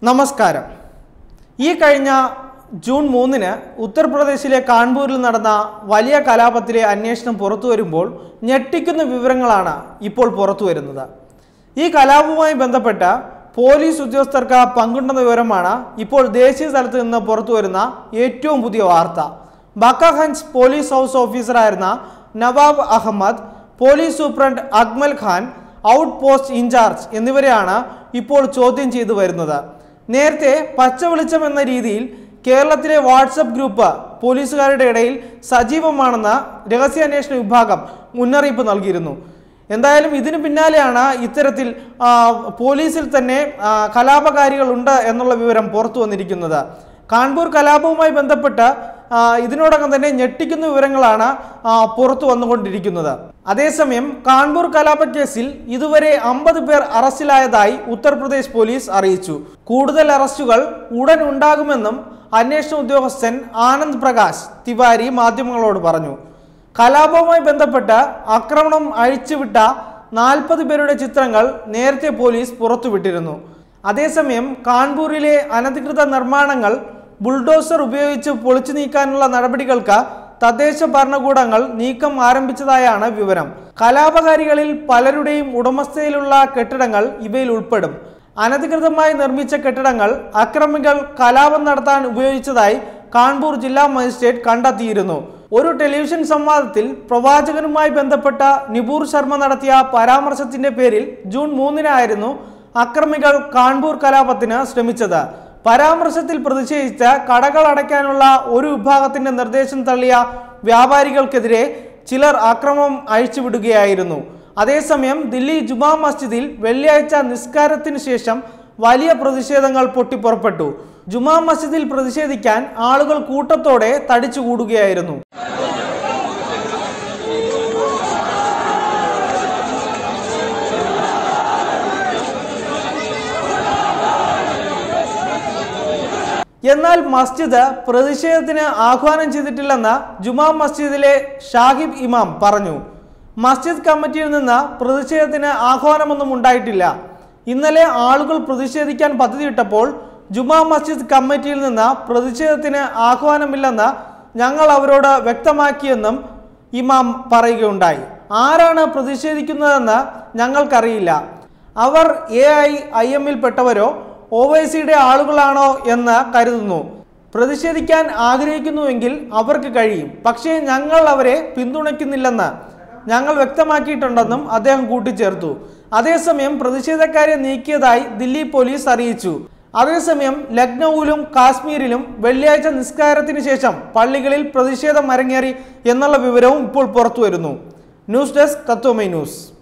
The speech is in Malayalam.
നമസ്കാരം ഈ കഴിഞ്ഞ ജൂൺ മൂന്നിന് ഉത്തർപ്രദേശിലെ കാൺപൂരിൽ നടന്ന വലിയ കലാപത്തിലെ അന്വേഷണം പുറത്തു വരുമ്പോൾ ഞെട്ടിക്കുന്ന വിവരങ്ങളാണ് ഇപ്പോൾ പുറത്തു വരുന്നത് ഈ കലാപവുമായി ബന്ധപ്പെട്ട പോലീസ് ഉദ്യോഗസ്ഥർക്ക് പങ്കുണ്ടെന്ന വിവരമാണ് ഇപ്പോൾ ദേശീയ തലത്തിൽ നിന്ന് പുറത്തു വരുന്ന ഏറ്റവും പുതിയ വാർത്ത ബക്കഹൻസ് പോലീസ് ഹൗസ് ഓഫീസറായിരുന്ന Nawab Ahmed police superintendent Akmal Khan outpost incharge എന്നിവരെയാണ് ഇപ്പോൾ ചോദ്യം ചെയ്തു വരുന്നത് നേരത്തെ പച്ച വെളിച്ചം എന്ന രീതിയിൽ കേരളത്തിലെ വാട്സപ്പ് ഗ്രൂപ്പ് പോലീസുകാരുടെ ഇടയിൽ സജീവമാണെന്ന് രഹസ്യാന്വേഷണ വിഭാഗം മുന്നറിയിപ്പ് നൽകിയിരുന്നു എന്തായാലും ഇതിന് പിന്നാലെയാണ് ഇത്തരത്തിൽ ആ, പോലീസിൽ തന്നെ ആ, കലാപകാരികളുണ്ട് എന്നുള്ള വിവരം പുറത്തു വന്നിരിക്കുന്നത് കാൺപൂർ കലാപവുമായി ബന്ധപ്പെട്ട് ആ, ഇതിനോടകം തന്നെ ഞെട്ടിക്കുന്ന വിവരങ്ങളാണ് ആ, പുറത്തു വന്നുകൊണ്ടിരിക്കുന്നത് അതേസമയം കാൺപൂർ കലാപ കേസിൽ ഇതുവരെ അമ്പത് പേർ അറസ്റ്റിലായതായി ഉത്തർപ്രദേശ് പോലീസ് അറിയിച്ചു കൂടുതൽ അറസ്റ്റുകൾ ഉടൻ ഉണ്ടാകുമെന്നും അന്വേഷണ ഉദ്യോഗസ്ഥൻ ആനന്ദ് പ്രകാശ് തിവാരി മാധ്യമങ്ങളോട് പറഞ്ഞു കലാപവുമായി ബന്ധപ്പെട്ട് ആക്രമണം അഴിച്ചുവിട്ട നാൽപ്പത് പേരുടെ ചിത്രങ്ങൾ നേരത്തെ പോലീസ് പുറത്തുവിട്ടിരുന്നു അതേസമയം കാൺപൂരിലെ അനധികൃത നിർമ്മാണങ്ങൾ ബുൾഡോസർ ഉപയോഗിച്ച് പൊളിച്ചു നീക്കാനുള്ള നടപടികൾക്ക് തദ്ദേശ ഭരണകൂടങ്ങൾ നീക്കം ആരംഭിച്ചതായാണ് വിവരം കലാപകാരികളിൽ പലരുടെയും ഉടമസ്ഥയിലുള്ള കെട്ടിടങ്ങൾ ഇവയിൽ ഉൾപ്പെടും അനധികൃതമായി നിർമ്മിച്ച കെട്ടിടങ്ങൾ അക്രമികൾ കലാപം നടത്താൻ ഉപയോഗിച്ചതായി കാൺപൂർ ജില്ലാ മജിസ്ട്രേറ്റ് കണ്ടെത്തിയിരുന്നു ഒരു ടെലിവിഷൻ സംവാദത്തിൽ പ്രവാചകനുമായി ബന്ധപ്പെട്ട നിപൂർ ശർമ്മ നടത്തിയ പരാമർശത്തിന്റെ പേരിൽ ജൂൺ മൂന്നിനായിരുന്നു അക്രമികൾ കാൺപൂർ കലാപത്തിന് ശ്രമിച്ചത് പരാമർശത്തിൽ പ്രതിഷേധിച്ച് കടകൾ അടയ്ക്കാനുള്ള ഒരു വിഭാഗത്തിന്റെ നിർദ്ദേശം തള്ളിയ വ്യാപാരികൾക്കെതിരെ ചിലർ ആക്രമണം അഴിച്ചുവിടുകയായിരുന്നു അതേസമയം ദില്ലി ജുമാ മസ്ജിദിൽ വെള്ളിയാഴ്ച നിസ്കാരത്തിന് ശേഷം വലിയ പ്രതിഷേധങ്ങൾ പൊട്ടിപ്പുറപ്പെട്ടു ജുമാ മസ്ജിദിൽ പ്രതിഷേധിക്കാൻ ആളുകൾ കൂട്ടത്തോടെ തടിച്ചുകൂടുകയായിരുന്നു എന്നാൽ മസ്ജിദ് പ്രതിഷേധത്തിന് ആഹ്വാനം ചെയ്തിട്ടില്ലെന്ന് ജുമാ മസ്ജിദിലെ ഷാഹിബ് ഇമാം പറഞ്ഞു മസ്ജിദ് കമ്മിറ്റിയിൽ നിന്ന് പ്രതിഷേധത്തിന് ആഹ്വാനമൊന്നും ഉണ്ടായിട്ടില്ല ഇന്നലെ ആളുകൾ പ്രതിഷേധിക്കാൻ പദ്ധതിയിട്ടപ്പോൾ ജുമാ മസ്ജിദ് കമ്മിറ്റിയിൽ നിന്ന് പ്രതിഷേധത്തിന് ആഹ്വാനമില്ലെന്ന് ഞങ്ങൾ അവരോട് വ്യക്തമാക്കിയെന്നും ഇമാം പറയുകയുണ്ടായി ആരാണ് പ്രതിഷേധിക്കുന്നതെന്ന് ഞങ്ങൾക്കറിയില്ല അവർ എ ഐ ഐ എമ്മിൽ പെട്ടവരോ ഒ വൈ സിയുടെ ആളുകളാണോ എന്ന് കരുതുന്നു പ്രതിഷേധിക്കാൻ ആഗ്രഹിക്കുന്നുവെങ്കിൽ അവർക്ക് കഴിയും പക്ഷേ ഞങ്ങൾ അവരെ പിന്തുണയ്ക്കുന്നില്ലെന്ന് ഞങ്ങൾ വ്യക്തമാക്കിയിട്ടുണ്ടെന്നും അദ്ദേഹം കൂട്ടിച്ചേർത്തു അതേസമയം പ്രതിഷേധക്കാരെ നീക്കിയതായി ദില്ലി പോലീസ് അറിയിച്ചു അതേസമയം ലക്നൌവിലും കാശ്മീരിലും വെള്ളിയാഴ്ച നിസ്കാരത്തിന് ശേഷം പള്ളികളിൽ പ്രതിഷേധം അരങ്ങേറി എന്നുള്ള വിവരവും ഇപ്പോൾ പുറത്തുവരുന്നു ന്യൂസ് ഡെസ്ക് തത്വമൈ ന്യൂസ്